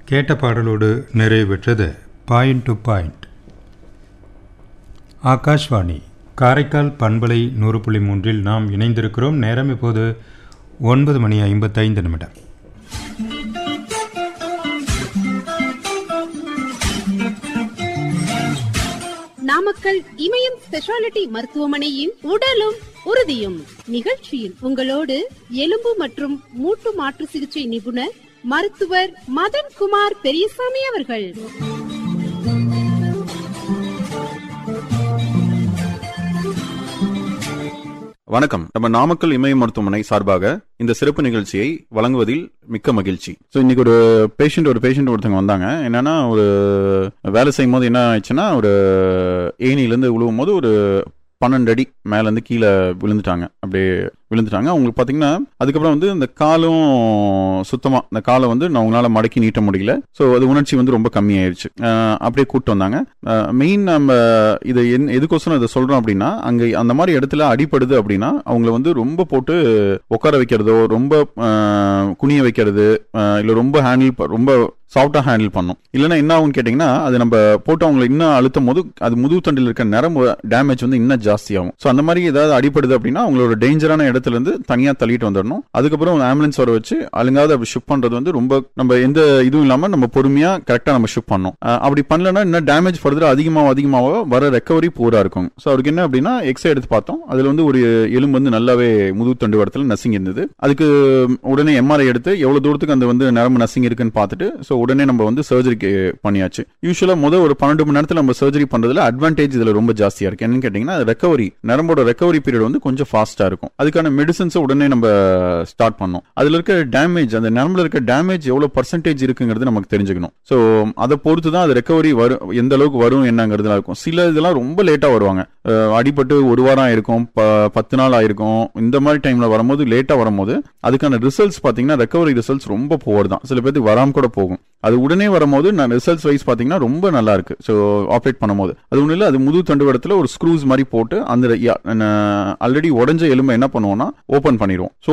கேட்ட பாடலோடு நிறைவு பெற்றது point to point Akashvani Karaikal பண்பலை நூறு புள்ளி மூன்றில் நாம் இணைந்திருக்கிறோம் நேரம் இப்போது ஒன்பது மணி ஐம்பத்தைந்து நிமிடம் நாமக்கல் இமயம் ஸ்பெஷாலிட்டி மருத்துவமனையின் உடலும் உறுதியும் நிகழ்ச்சியில் உங்களோடு எலும்பு மற்றும் மூட்டு மாற்று சிகிச்சை நிபுணர் மருத்துவர் மதன் குமார் பெரியசாமி அவர்கள் வணக்கம் நம்ம நாமக்கல் இமய மருத்துவமனை சார்பாக இந்த சிறப்பு நிகழ்ச்சியை வழங்குவதில் மிக்க மகிழ்ச்சி ஸோ இன்னைக்கு ஒரு பேஷண்ட் ஒரு பேஷண்ட் ஒருத்தவங்க வந்தாங்க என்னன்னா ஒரு வேலை செய்யும் போது என்ன ஆயிடுச்சுன்னா ஒரு ஏனிலேருந்து விழுவும் போது ஒரு பன்னெண்டு அடி மேலேருந்து கீழே விழுந்துட்டாங்க அப்படியே விழுந்துட்டாங்க அவங்களுக்கு பார்த்தீங்கன்னா அதுக்கப்புறம் வந்து இந்த காலும் சுத்தமாக இந்த காலை வந்து நான் அவங்களால மடக்கி நீட்ட முடியல ஸோ அது உணர்ச்சி வந்து ரொம்ப கம்மியாயிருச்சு அஹ் அப்படியே கூப்பிட்டு வந்தாங்க மெயின் நம்ம இதை என் எதுக்கோசரம் இதை சொல்கிறோம் அப்படின்னா அங்கே அந்த மாதிரி இடத்துல அடிப்படுது அப்படின்னா அவங்கள வந்து ரொம்ப போட்டு உட்கார வைக்கிறதோ ரொம்ப அஹ், குனிய வைக்கிறது இல்லை ரொம்ப ஹேண்டில் ரொம்ப சாஃப்டாக ஹேண்டில் பண்ணும் இல்லைன்னா என்ன ஆகும்னு கேட்டிங்கன்னா அது நம்ம போட்டு அவங்களை இன்னும் அழுத்தும் போது அது முதுகு தண்டில் இருக்க நரம்பு டேமேஜ் வந்து இன்னும் ஜாஸ்தியாகும் ஸோ அந்த மாதிரி ஏதாவது அடிப்படுது அப்படின்னா அவங்களோட டேஞ்சரான இடத்துல இருந்து தனியாக தள்ளிட்டு வந்துடணும் அதுக்கப்புறம் ஆம்புலன்ஸ் வர வச்சு அழுங்காத அப்படி ஷிஃப்ட் பண்ணுறது வந்து ரொம்ப நம்ம எந்த இதுவும் இல்லாமல் நம்ம பொறுமையாக கரெக்டாக நம்ம ஷிஃப்ட் பண்ணணும் அஹ் அப்படி பண்ணலன்னா இன்னும் டேமேஜ் ஃபர்தராக அதிகமாக அதிகமாக வர ரெக்கவரி பூரா இருக்கும் ஸோ அவருக்கு என்ன அப்படின்னா எக்ஸ்ரே எடுத்து பார்த்தோம் அதில் வந்து ஒரு எலும்பு வந்து நல்லாவே முதுகு தண்டு இடத்துல நசுங்கி இருந்தது அதுக்கு உடனே எம்ஆர்ஐ எடுத்து எவ்வளவு தூரத்துக்கு அந்த வந்து நரம்பு நசுங்கி இருக்குன்னு பார்த்துட்டு ஸோ உடனே நம்ம வந்து சர்ஜரிக்கு பண்ணியாச்சு யூஸ்வலா முதல் ஒரு பன்னெண்டு மணி நேரத்தில் நம்ம சர்ஜரி பண்றதுல அட்வான்டேஜ் இதுல ரொம்ப ஜாஸ்தியா இருக்கு என்னன்னு கேட்டீங்கன்னா ரெக்கவரி நரம்போட ரெக்கவரி பீரியட் வந்து கொஞ்சம் ஃபாஸ்டா இருக்கும் அதுக்கான மெடிசன்ஸ் உடனே நம்ம ஸ்டார்ட் பண்ணோம் அதுல இருக்க டேமேஜ் அந்த நரம்புல இருக்க டேமேஜ் எவ்வளவு பர்சன்டேஜ் இருக்குங்கிறது நமக்கு தெரிஞ்சுக்கணும் ஸோ அதை பொறுத்து தான் அது ரெக்கவரி வரும் எந்த அளவுக்கு வரும் என்னங்கிறதுலாம் இருக்கும் சில இதெல்லாம் ரொம்ப லேட்டா வருவாங்க அஹ் அடிபட்டு ஒரு வாரம் ஆயிருக்கும் ப- பத்து நாள் ஆயிருக்கும் இந்த மாதிரி டைம்ல வரும்போது லேட்டா வரும்போது அதுக்கான ரிசல்ட்ஸ் பாத்தீங்கன்னா ரெக்கவரி ரிசல்ட்ஸ் ரொம்ப புவர் தான் சில பேருக்கு வராம கூட போகும் அது உடனே வரும்போது நான் ரிசல்ட்ஸ் வைஸ் பாத்தீங்கன்னா ரொம்ப நல்லா இருக்கு ஸோ ஆப்ரேட் பண்ணும்போது அது ஒன்றும் இல்லை அது முது தண்டுவடத்துல ஒரு ஸ்க்ரூஸ் மாதிரி போட்டு அந்த ஆல்ரெடி உடஞ்ச எலும்பை என்ன பண்ணுவோம்னா ஓப்பன் பண்ணிடுவோம் ஸோ